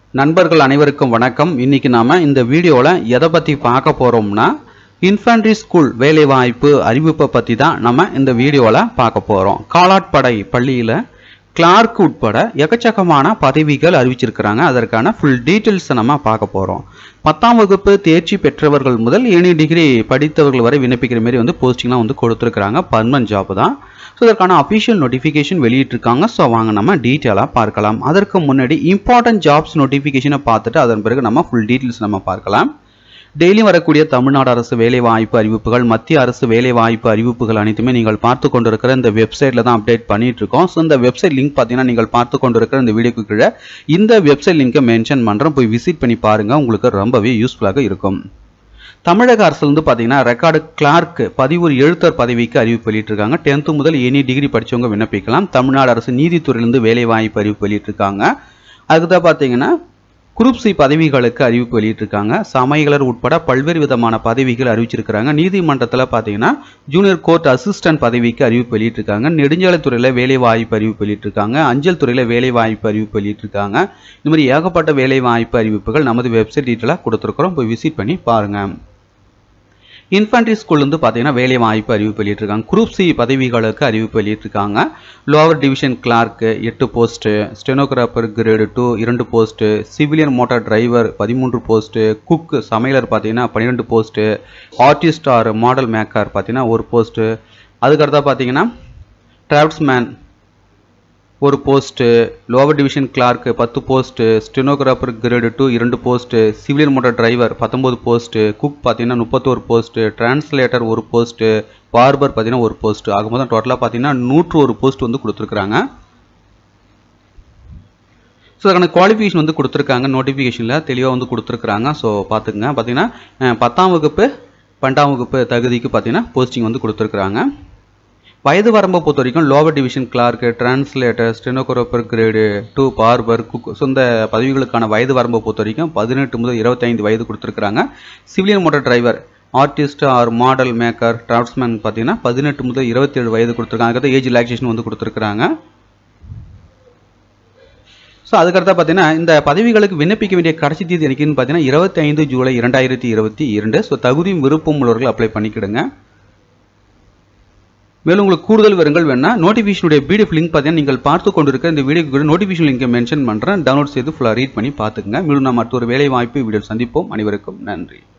நண்பர்கள் அனைவருக்கும் வணக்கம் இன்னைக்கு நாம இந்த வீடியோவில் எதை பற்றி பார்க்க போகிறோம்னா இன்ஃபேண்ட்ரி ஸ்கூல் வேலைவாய்ப்பு அறிவிப்பை பற்றி தான் நம்ம இந்த வீடியோவில் பார்க்க போகிறோம் காலாட்படை பள்ளியில் கிளார்க் உட்பட எக்கச்சக்கமான பதவிகள் அறிவிச்சிருக்கிறாங்க அதற்கான ஃபுல் டீட்டெயில்ஸை நம்ம பார்க்க போகிறோம் பத்தாம் வகுப்பு தேர்ச்சி பெற்றவர்கள் முதல் எனி டிகிரி படித்தவர்கள் வரை விண்ணப்பிக்கிற மாதிரி வந்து போஸ்டிங்லாம் வந்து கொடுத்துருக்குறாங்க பர்மனன்ட் ஜாப் தான் ஸோ இதற்கான அஃபிஷியல் நோட்டிஃபிகேஷன் வெளியிட்டிருக்காங்க ஸோ வாங்க நம்ம டீட்டெயிலாக பார்க்கலாம் அதற்கு முன்னாடி இம்பார்ட்டன்ட் ஜாப்ஸ் நோட்டிஃபிகேஷனை பார்த்துட்டு அதன் பிறகு நம்ம ஃபுல் டீட்டெயில்ஸ் நம்ம பார்க்கலாம் டெய்லியும் வரக்கூடிய தமிழ்நாடு அரசு வேலைவாய்ப்பு அறிவிப்புகள் மத்திய அரசு வேலைவாய்ப்பு அறிவிப்புகள் அனைத்துமே நீங்கள் பார்த்து கொண்டிருக்கிற இந்த வெப்சைட்டில் தான் அப்டேட் பண்ணிட்டு இருக்கோம் ஸோ இந்த வெப்சைட் லிங்க் பார்த்தீங்கன்னா நீங்கள் பார்த்து கொண்டிருக்கிற இந்த வீடியோக்கு கீழே இந்த வெப்சைட் லிங்கை மென்ஷன் பண்ணுறேன் போய் விசிட் பண்ணி பாருங்கள் உங்களுக்கு ரொம்பவே யூஸ்ஃபுல்லாக இருக்கும் தமிழக அரசுல இருந்து பார்த்தீங்கன்னா ரெக்கார்டு கிளார்க் பதிவு எழுத்தர் பதவிக்கு அறிவிப்பு வெளியிட்டிருக்காங்க டென்த்து முதல் எனி டிகிரி படிச்சவங்க விண்ணப்பிக்கலாம் தமிழ்நாடு அரசு நீதித்துறையிலிருந்து வேலைவாய்ப்பு அறிவிப்பு வெளியிட்டிருக்காங்க அதுக்குதான் பார்த்தீங்கன்னா குரூப் சி பதவிகளுக்கு அறிவிப்பு வெளியிட்டிருக்காங்க சமையலர் உட்பட பல்வேறு விதமான பதவிகள் அறிவிச்சிருக்கிறாங்க நீதிமன்றத்தில் பார்த்தீங்கன்னா ஜூனியர் கோர்ட் அசிஸ்டன்ட் பதவிக்கு அறிவிப்பு வெளியிட்டிருக்காங்க நெடுஞ்சாலைத்துறையில் வேலை வாய்ப்பு அறிவிப்பு வெளியிட்டிருக்காங்க அஞ்சல் துறையில் வேலை வாய்ப்பு அறிவிப்பு வெளியிட்டிருக்காங்க இந்த மாதிரி ஏகப்பட்ட வேலை வாய்ப்பு அறிவிப்புகள் நமது வெப்சைட் டீட்டெயிலாக கொடுத்துருக்குறோம் போய் விசிட் பண்ணி பாருங்கள் இன்ஃபேண்ட்ரி ஸ்கூல்லேருந்து பார்த்தீங்கன்னா வேலை வாய்ப்பு அறிவிப்பு வெளியிட்டிருக்காங்க குரூப் சி பதவிகளுக்கு அறிவிப்பு வெளியிட்டிருக்காங்க லோவர் டிவிஷன் கிளார்க்கு எட்டு போஸ்ட்டு ஸ்டெனோகிராஃபர் கிரேடு டூ இரண்டு போஸ்ட்டு சிவிலியன் மோட்டார் டிரைவர் பதிமூன்று போஸ்ட்டு குக் சமையலர் பார்த்தீங்கன்னா பன்னிரெண்டு post artist or model maker பார்த்தீங்கன்னா ஒரு போஸ்ட்டு அதுக்கடுத்தா பார்த்தீங்கன்னா டிராஃப்ட்ஸ்மேன் ஒரு போஸ்ட்டு லோவர் டிவிஷன் கிளார்க்கு பத்து போஸ்ட்டு ஸ்டெனோகிராஃபர் கிரேடு டூ இரண்டு போஸ்ட்டு சிவிலியன் மோட்டார் டிரைவர் பத்தொம்போது போஸ்ட்டு குக் பார்த்தீங்கன்னா முப்பத்தோரு போஸ்ட்டு டிரான்ஸ்லேட்டர் ஒரு போஸ்ட்டு பார்பர் பார்த்தீங்கன்னா ஒரு போஸ்ட்டு ஆக மொத்தம் டோட்டலாக பார்த்தீங்கன்னா நூற்று ஒரு போஸ்ட் வந்து கொடுத்துருக்குறாங்க ஸோ அதுக்கான குவாலிஃபிகேஷன் வந்து கொடுத்துருக்காங்க நோட்டிஃபிகேஷனில் தெளிவாக வந்து கொடுத்துருக்குறாங்க ஸோ பார்த்துக்குங்க பார்த்தீங்கன்னா அஹ், பத்தாம் வகுப்பு பன்னெண்டாம் வகுப்பு தகுதிக்கு பார்த்தீங்கன்னா போஸ்டிங் வந்து கொடுத்துருக்குறாங்க வயது வரம்பை பொறுத்த வரைக்கும் lower division clerk translator stenographer grade two barber cook so இந்த பதவிகளுக்கான வயது வரம்பை பொறுத்த வரைக்கும் பதினெட்டு முதல் இருபத்தைந்து வயது கொடுத்துருக்குறாங்க civilian motor driver artist or model maker draftsman பார்த்தீங்கன்னா பதினெட்டு முதல் இருபத்தேழு வயது கொடுத்துருக்காங்க அதுக்கடுத்து ஏஜ் ரிலாக்ஸேஷன் வந்து கொடுத்துருக்குறாங்க ஸோ அதுக்கடுத்தா பார்த்தீங்கன்னா இந்த பதவிகளுக்கு விண்ணப்பிக்க வேண்டிய கடைசி தேதி என்னைக்குன்னு பார்த்தீங்கன்னா இருபத்தைந்து ஜூலை இரண்டாயிரத்தி இருபத்தி இரண்டு ஸோ தகுதியும் விருப்பம் உள்ளவர்கள் அப்ளை பண்ணிக்கிடுங்க மேலும் உங்களுக்கு கூடுதல் விவரங்கள் வேணா நோட்டிஃபிகேஷனுடைய பிடிஎஃப் லிங்க் பார்த்தீங்கன்னா நீங்கள் பார்த்து கொண்டிருக்க இந்த வீடியோக்கு கூட நோட்டிஃபிகேஷன் லிங்கை மென்ஷன் பண்ணுறேன் டவுன்லோட் செய்து ஃபுல்லாக ரீட் பண்ணி பார்த்துக்குங்க மேலும் நாம் மற்றொரு வேலை வாய்ப்பு வீடியோ சந்திப்போம் அனைவருக்கும் நன்றி